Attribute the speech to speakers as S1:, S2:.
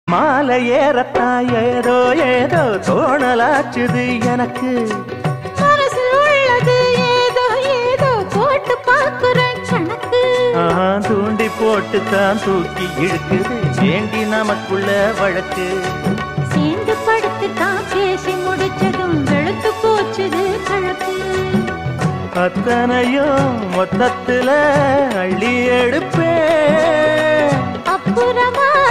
S1: மாலை ஏறத்தான் ஏதோ ஏதோ தோணலாச்சுது எனக்கு
S2: மனசில் உள்ளது ஏதோ ஏதோ போட்டு பார்க்கிறேன் கணக்கு
S1: ஆஹா தூண்டி போட்டு தான் தூக்கி இழுக்குது வேண்டி நமக்குள்ள வழக்கு
S2: சேர்ந்து படுத்து தான் பேசி முடிச்சதும் வெளுத்து போச்சுது கழக்கு
S1: அத்தனையும் மொத்தத்துல அள்ளி எடுப்பேன்
S2: அப்புறமா